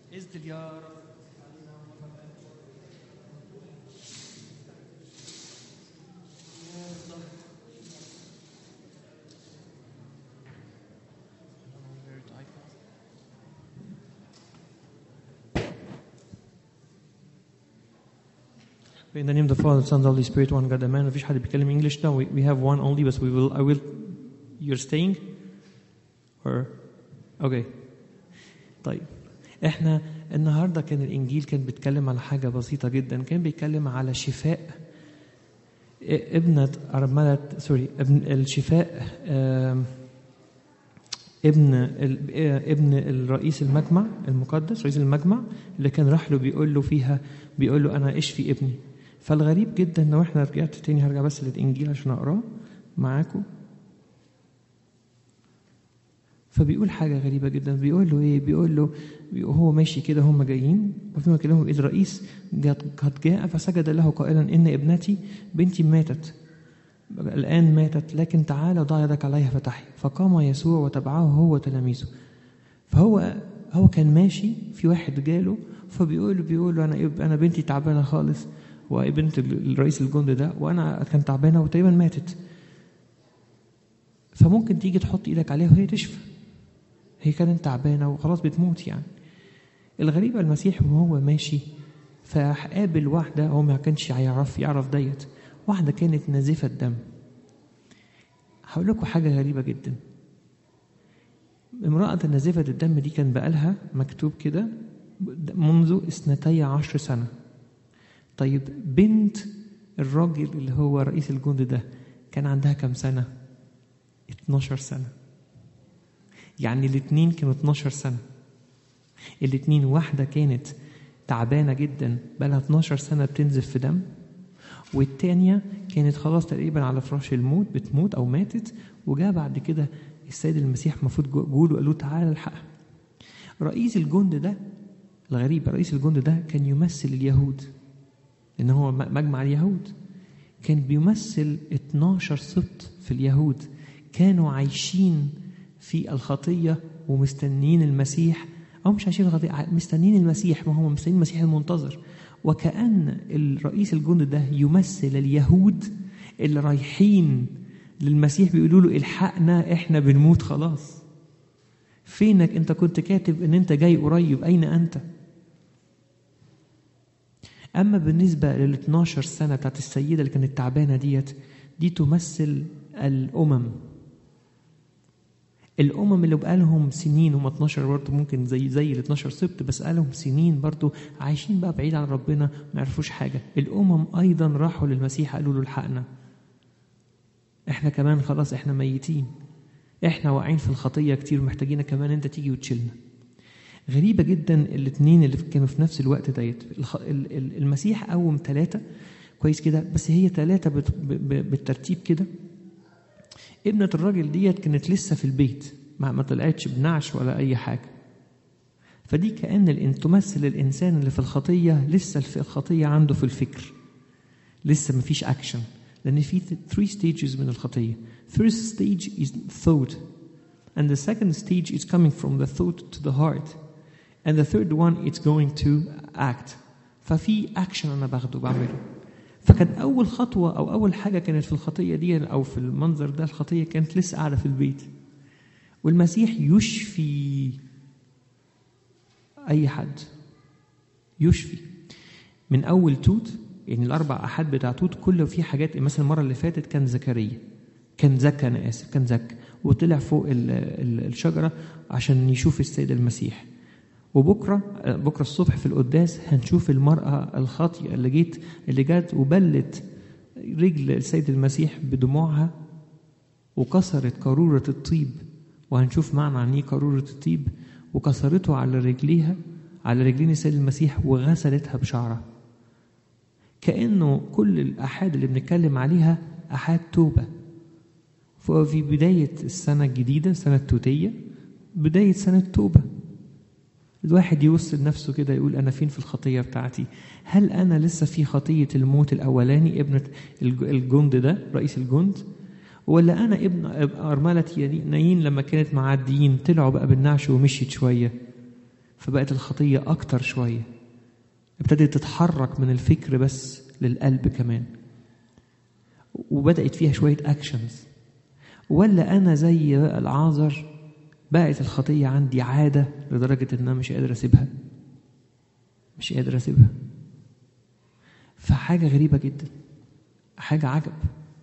اسدل يا رب In the name of the Father, Son, and the Holy Spirit, one God, Amen. مفيش حد بيتكلم English now. We, we have one only, but we will. I will. You're staying, or okay. طيب احنا النهارده كان الانجيل كان بيتكلم على حاجه بسيطه جدا كان بيتكلم على شفاء ابنة أرملة سوري ابن الشفاء آم، ابن ال- ابن الرئيس المجمع المقدس رئيس المجمع اللي كان راح له بيقول له فيها بيقول له انا اشفي ابني فالغريب جدا لو احنا رجعت تاني هرجع بس للانجيل عشان اقراه معاكم فبيقول حاجة غريبة جدا بيقول له إيه بيقول له بيقول هو ماشي كده هم جايين وفيما كلامهم إذ الرئيس جاء- قد جاء فسجد له قائلا إن ابنتي بنتي ماتت الآن ماتت لكن تعال وضع يدك عليها فتحي فقام يسوع وتبعه هو وتلاميذه فهو هو كان ماشي في واحد جاله فبيقول له بيقول له انا إب- انا بنتي تعبانه خالص وبنت ال- الرئيس الجند ده وانا كانت تعبانه وتقريبا ماتت فممكن تيجي تحط ايدك عليها وهي تشفى هي كانت تعبانه وخلاص بتموت يعني الغريبه المسيح وهو ماشي فقابل واحده هو ما كانش هيعرف يعرف ديت واحده كانت نازفه دم هقول لكم حاجه غريبه جدا امرأة نازفة الدم دي كان بقالها مكتوب كده منذ اثنتي عشر سنة طيب بنت الراجل اللي هو رئيس الجند ده كان عندها كم سنة 12 سنة يعني الاتنين كانوا 12 سنة الاتنين واحدة كانت تعبانة جدا بقالها 12 سنة بتنزف في دم والتانية كانت خلاص تقريبا على فراش الموت بتموت أو ماتت وجاء بعد كده السيد المسيح المفروض جوله قال له تعالى الحقها رئيس الجند ده الغريب رئيس الجند ده كان يمثل اليهود لأن هو م- مجمع اليهود كان بيمثل 12 سبط في اليهود كانوا عايشين في الخطية ومستنين المسيح أو مش عايشين الخطية ع- مستنين المسيح ما هم مستنين المسيح المنتظر وكأن الرئيس الجند ده يمثل اليهود اللي رايحين للمسيح بيقولوا له الحقنا احنا بنموت خلاص فينك انت كنت كاتب ان انت جاي قريب اين انت اما بالنسبه لل 12 سنه بتاعت السيده اللي كانت تعبانه ديت دي تمثل الامم الامم اللي بقالهم سنين هم 12 برضه ممكن زي زي ال 12 سبت بس بقالهم سنين برضه عايشين بقى بعيد عن ربنا ما يعرفوش حاجه الامم ايضا راحوا للمسيح قالوا له الحقنا احنا كمان خلاص احنا ميتين احنا واقعين في الخطيه كتير محتاجين كمان انت تيجي وتشيلنا غريبه جدا الاثنين اللي كانوا في نفس الوقت ديت الخ- ال- ال- المسيح قوم ثلاثه كويس كده بس هي ثلاثه بت- ب- ب- بالترتيب كده ابنة الراجل ديت كانت لسه في البيت ما ما طلعتش بنعش ولا أي حاجة فدي كأن الإن تمثل الإنسان اللي في الخطية لسه في الخطية عنده في الفكر لسه ما فيش أكشن لأن في three stages من الخطية first stage is thought and the second stage is coming from the thought to the heart and the third one it's going to act ففي أكشن أنا باخده بعمله فكان أول خطوة أو أول حاجة كانت في الخطية دي أو في المنظر ده الخطية كانت لسه قاعدة في البيت والمسيح يشفي أي حد يشفي من أول توت يعني الأربع أحد بتاع توت كله فيه حاجات مثلا المرة اللي فاتت كان زكريا كان زكا أنا آسف كان زكا وطلع فوق ال ال الشجرة عشان يشوف السيد المسيح وبكرة بكرة الصبح في القداس هنشوف المرأة الخاطئة اللي جيت اللي جت وبلت رجل السيد المسيح بدموعها وكسرت قارورة الطيب وهنشوف معنى عن ايه قارورة الطيب وكسرته على رجليها على رجلين السيد المسيح وغسلتها بشعرها كأنه كل الأحاد اللي بنتكلم عليها أحاد توبة ففي بداية السنة الجديدة سنة التوتية بداية سنة توبة الواحد يوصل نفسه كده يقول أنا فين في الخطية بتاعتي هل أنا لسه في خطية الموت الأولاني ابنة الجند ده رئيس الجند ولا أنا ابن أرملة نايين لما كانت معديين طلعوا بقى بالنعش ومشيت شوية فبقت الخطية أكتر شوية ابتدت تتحرك من الفكر بس للقلب كمان وبدأت فيها شوية أكشنز ولا أنا زي بقى العازر بقت الخطية عندي عادة لدرجة إن أنا مش قادر أسيبها مش قادر أسيبها فحاجة غريبة جدا حاجة عجب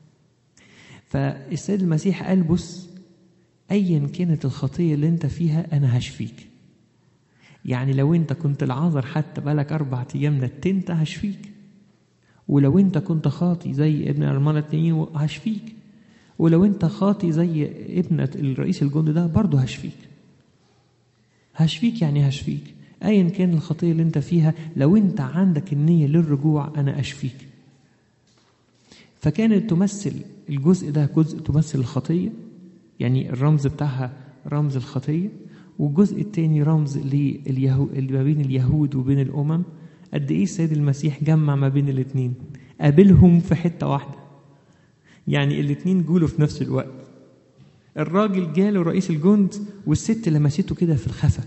فالسيد المسيح قال بص أيا كانت الخطية اللي أنت فيها أنا هشفيك يعني لو أنت كنت العذر حتى بقالك أربع أيام نتنت هشفيك ولو أنت كنت خاطي زي ابن أرملة التانيين هشفيك ولو أنت خاطي زي ابنة الرئيس الجند ده برضه هشفيك هشفيك يعني هشفيك ايا كان الخطيه اللي انت فيها لو انت عندك النيه للرجوع انا اشفيك فكانت تمثل الجزء ده جزء تمثل الخطيه يعني الرمز بتاعها رمز الخطيه والجزء الثاني رمز لليهو اللي ما بين اليهود وبين الامم قد ايه السيد المسيح جمع ما بين الاثنين قابلهم في حته واحده يعني الاثنين جولوا في نفس الوقت الراجل جاله رئيس الجند والست لمسته كده في الخفا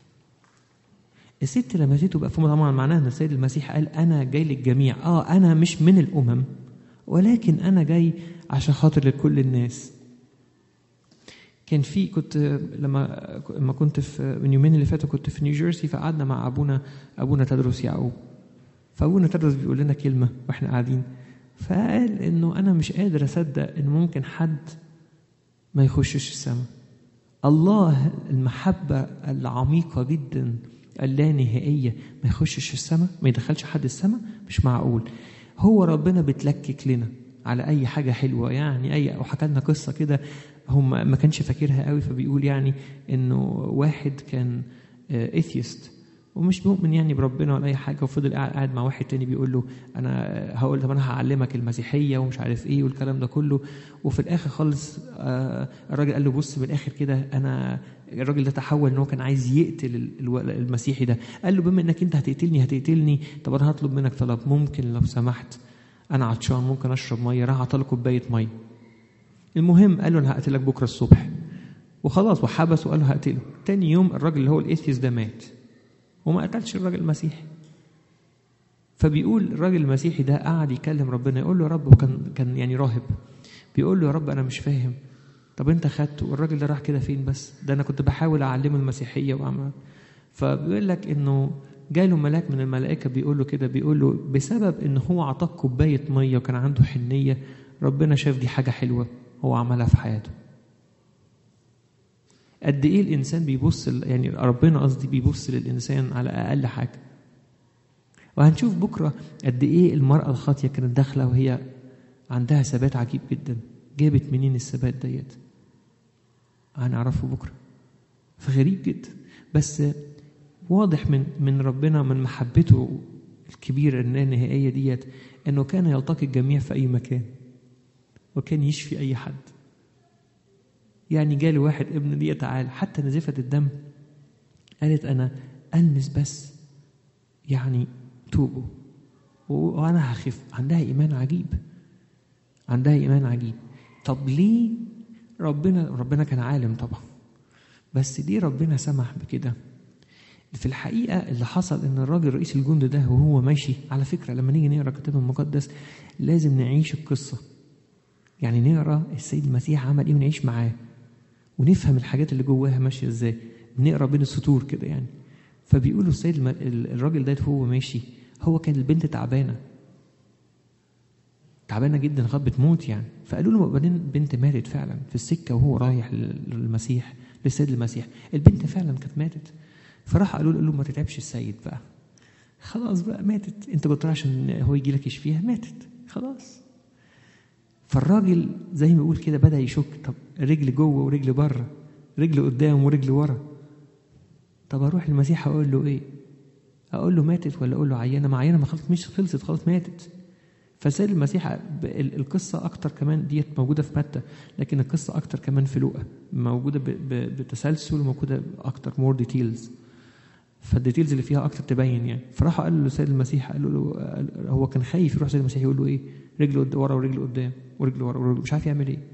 الست لمسته بقى طبعا معناها ان السيد المسيح قال انا جاي للجميع اه انا مش من الامم ولكن انا جاي عشان خاطر لكل الناس كان في كنت لما لما كنت في من يومين اللي فاتوا كنت في نيوجيرسي فقعدنا مع ابونا ابونا تدرس يعقوب فابونا تدرس بيقول لنا كلمه واحنا قاعدين فقال انه انا مش قادر اصدق ان ممكن حد ما يخشش السماء الله المحبه العميقه جدا اللانهائية ما يخشش السماء ما يدخلش حد السماء مش معقول هو ربنا بتلكك لنا على أي حاجة حلوة يعني أي وحكى لنا قصة كده هم ما كانش فاكرها قوي فبيقول يعني إنه واحد كان اثيست ومش مؤمن يعني بربنا ولا اي حاجه وفضل قاعد مع واحد تاني بيقول له انا هقول طب انا هعلمك المسيحيه ومش عارف ايه والكلام ده كله وفي الاخر خالص الراجل قال له بص من الاخر كده انا الراجل ده تحول ان هو كان عايز يقتل المسيحي ده قال له بما انك انت هتقتلني هتقتلني طب انا هطلب منك طلب ممكن لو سمحت انا عطشان ممكن اشرب ميه راح عطاله كوبايه ميه المهم قال له انا هقتلك بكره الصبح وخلاص وحبس وقال له هقتله تاني يوم الراجل اللي هو الاثيس ده مات وما قتلش الراجل المسيحي فبيقول الراجل المسيحي ده قعد يكلم ربنا يقول له يا رب وكان كان يعني راهب بيقول له يا رب انا مش فاهم طب انت خدته والراجل ده راح كده فين بس ده انا كنت بحاول اعلمه المسيحيه واعمل فبيقول لك انه جاي له ملاك من الملائكه بيقول له كده بيقول له بسبب ان هو عطاك كوبايه ميه وكان عنده حنيه ربنا شاف دي حاجه حلوه هو عملها في حياته قد ايه الانسان بيبص يعني ربنا قصدي بيبص للانسان على اقل حاجه وهنشوف بكره قد ايه المراه الخاطيه كانت داخله وهي عندها ثبات عجيب جدا جابت منين الثبات ديت هنعرفه بكره فغريب جدا بس واضح من من ربنا من محبته الكبيره النهائيه ديت انه كان يلتقي الجميع في اي مكان وكان يشفي اي حد يعني جالي واحد ابن ليه تعال حتى نزفة الدم قالت أنا ألمس بس يعني توبه وأنا هخف عندها إيمان عجيب عندها إيمان عجيب طب ليه ربنا ربنا كان عالم طبعا بس ليه ربنا سمح بكده في الحقيقة اللي حصل إن الراجل رئيس الجند ده وهو ماشي على فكرة لما نيجي نقرا الكتاب المقدس لازم نعيش القصة يعني نقرا السيد المسيح عمل إيه ونعيش معاه ونفهم الحاجات اللي جواها ماشيه ازاي نقرا بين السطور كده يعني فبيقولوا السيد الم... الراجل ده وهو ماشي هو كان البنت تعبانه تعبانه جدا لغايه بتموت يعني فقالوا له بعدين بنت ماتت فعلا في السكه وهو رايح للمسيح للسيد المسيح البنت فعلا كانت ماتت فراح قالوا له, له ما تتعبش السيد بقى خلاص بقى ماتت انت كنت عشان هو يجي لك يشفيها ماتت خلاص فالراجل زي ما بيقول كده بدا يشك طب رجل جوه ورجل بره رجل قدام ورجل ورا طب اروح للمسيح اقول له ايه اقول له ماتت ولا اقول له عيانه ما عيانه ما خلصت مش خلصت خلاص ماتت فسيد المسيح القصة أكتر كمان ديت موجودة في متى لكن القصة أكتر كمان في لوقا موجودة بتسلسل وموجودة أكتر مور ديتيلز فالديتيلز اللي فيها أكتر تبين يعني فراح قال له سيد المسيح قال له هو كان خايف يروح سيد المسيح يقول له إيه رجله ورا ورجله قدام ورجله ورا ورجله مش عارف يعمل إيه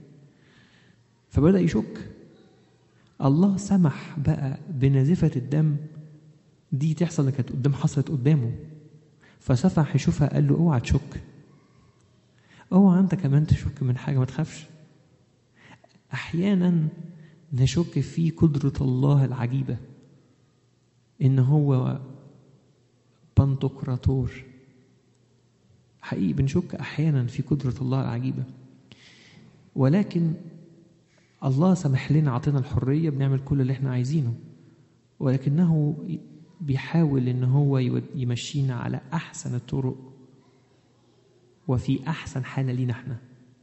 فبدأ يشك الله سمح بقى بنزفة الدم دي تحصل كانت قدام حصلت قدامه فسفح يشوفها قال له اوعى تشك اوعى انت كمان تشك من حاجه ما تخافش احيانا نشك في قدره الله العجيبه ان هو بنتقراطور حقيقي بنشك احيانا في قدره الله العجيبه ولكن الله سمح لنا عطينا الحريه بنعمل كل اللي احنا عايزينه ولكنه بيحاول ان هو يمشينا على احسن الطرق وفي احسن حاله لينا احنا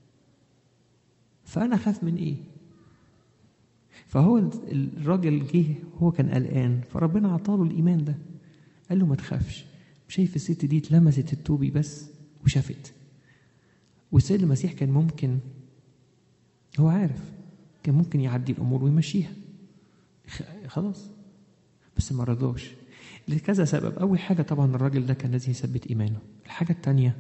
فانا خاف من ايه فهو الراجل جه هو كان قلقان فربنا عطاله الايمان ده قال له ما تخافش شايف الست دي اتلمست التوبي بس وشافت والسيد المسيح كان ممكن هو عارف كان ممكن يعدي الامور ويمشيها خلاص بس ما رضاش لكذا سبب اول حاجه طبعا الراجل ده كان لازم يثبت ايمانه الحاجه الثانيه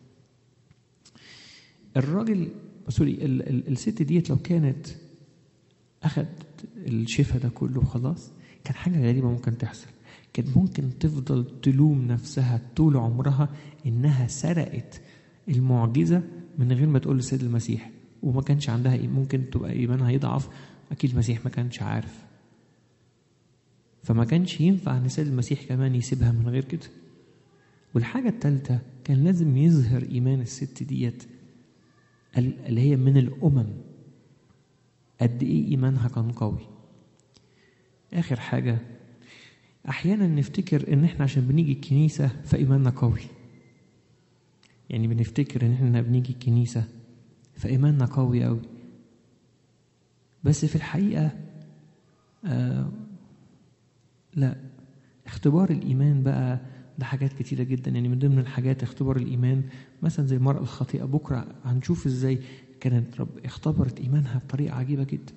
الراجل سوري ال ال الست ديت لو كانت اخذت الشفاء ده كله خلاص كان حاجه غريبه ممكن تحصل كانت ممكن تفضل تلوم نفسها طول عمرها انها سرقت المعجزه من غير ما تقول للسيد المسيح وما كانش عندها إيه ممكن تبقى ايمانها يضعف اكيد المسيح ما كانش عارف فما كانش ينفع ان السيد المسيح كمان يسيبها من غير كده والحاجة الثالثة كان لازم يظهر إيمان الست ديت اللي هي من الأمم قد إيه إيمانها كان قوي آخر حاجة أحيانا نفتكر إن إحنا عشان بنيجي الكنيسة فإيماننا قوي يعني بنفتكر إن إحنا بنيجي الكنيسة فإيماننا قوي أوي بس في الحقيقة آه لا اختبار الإيمان بقى ده حاجات كتيرة جدا يعني من ضمن الحاجات اختبار الإيمان مثلا زي المرأة الخاطئة بكرة هنشوف ازاي كانت رب اختبرت إيمانها بطريقة عجيبة جدا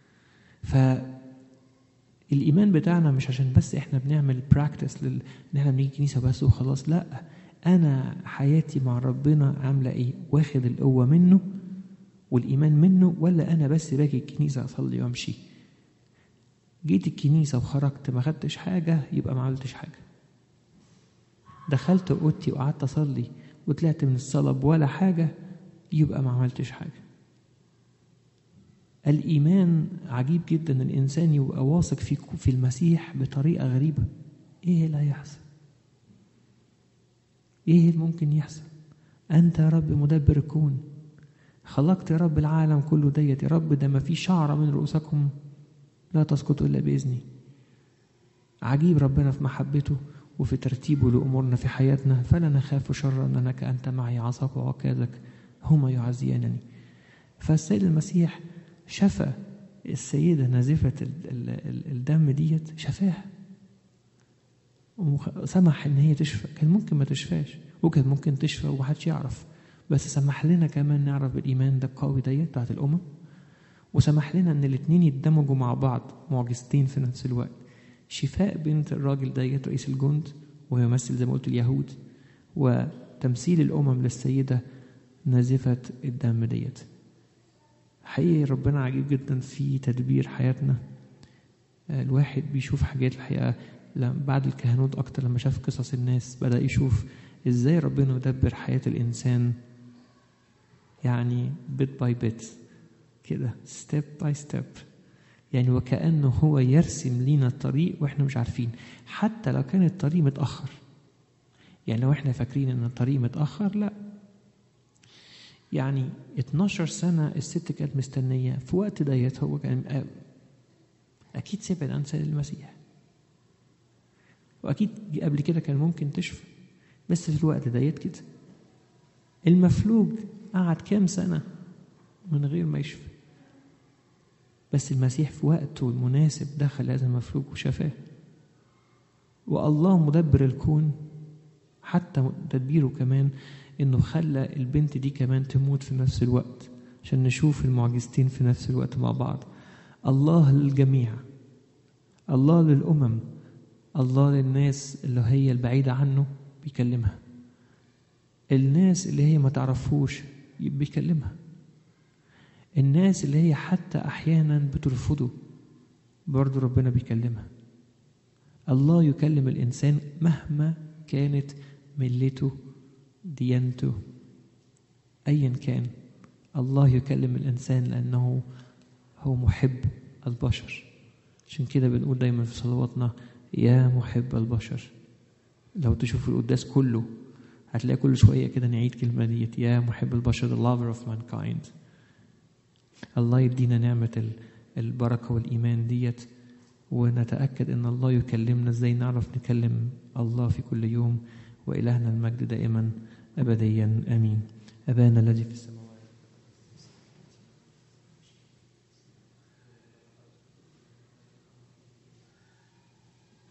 فالإيمان بتاعنا مش عشان بس احنا بنعمل براكتس لل... ان احنا بنيجي كنيسة بس وخلاص لا أنا حياتي مع ربنا عاملة إيه واخد القوة منه والإيمان منه ولا أنا بس باجي الكنيسة أصلي وأمشي جيت الكنيسة وخرجت ما خدتش حاجة يبقى ما عملتش حاجة دخلت اوضتي وقعدت اصلي وطلعت من الصلاه ولا حاجه يبقى ما عملتش حاجه الايمان عجيب جدا الانسان يبقى واثق في في المسيح بطريقه غريبه ايه اللي هيحصل ايه اللي ممكن يحصل انت يا رب مدبر الكون خلقت يا رب العالم كله ديت يا رب ده ما في شعره من رؤوسكم لا تسقط الا باذني عجيب ربنا في محبته وفي ترتيبه لأمورنا في حياتنا فلا نخاف شرا أنك أنت معي عصاك وعكازك هما يعزيانني فالسيد المسيح شفى السيدة نازفة الدم ديت شفاها وسمح ان هي تشفى كان ممكن ما تشفاش وكان ممكن تشفى ومحدش يعرف بس سمح لنا كمان نعرف الايمان ده القوي ديت بتاعت الامم وسمح لنا ان الاتنين يندمجوا مع بعض معجزتين في نفس الوقت شفاء بنت الراجل ديت رئيس الجند ويمثل زي ما قلت اليهود وتمثيل الأمم للسيدة نازفة الدم ديت حقيقي ربنا عجيب جدا في تدبير حياتنا الواحد بيشوف حاجات الحقيقة بعد الكهنوت أكتر لما شاف قصص الناس بدأ يشوف إزاي ربنا يدبر حياة الإنسان يعني بيت باي بيت كده ستيب باي ستيب يعني وكأنه هو يرسم لينا الطريق واحنا مش عارفين حتى لو كان الطريق متأخر يعني لو احنا فاكرين ان الطريق متأخر لا يعني 12 سنة الست كانت مستنية في وقت ديت هو كان أكيد سبعد عن سيد المسيح وأكيد قبل كده كان ممكن تشفى بس في الوقت ديت كده المفلوج قعد كام سنة من غير ما يشفى بس المسيح في وقته المناسب دخل هذا المفلوج وشفاه والله مدبر الكون حتى تدبيره كمان انه خلى البنت دي كمان تموت في نفس الوقت عشان نشوف المعجزتين في نفس الوقت مع بعض الله للجميع الله للأمم الله للناس اللي هي البعيدة عنه بيكلمها الناس اللي هي ما تعرفوش بيكلمها الناس اللي هي حتى أحيانا بترفضه برضه ربنا بيكلمها الله يكلم الإنسان مهما كانت ملته ديانته أيا كان الله يكلم الإنسان لأنه هو محب البشر عشان كده بنقول دايما في صلواتنا يا محب البشر لو تشوف القداس كله هتلاقي كل شوية كده نعيد كلمة ديت يا محب البشر the lover of mankind الله يدينا نعمة البركة والإيمان ديت ونتأكد أن الله يكلمنا إزاي نعرف نكلم الله في كل يوم وإلهنا المجد دائما أبديا آمين أبانا الذي في السماء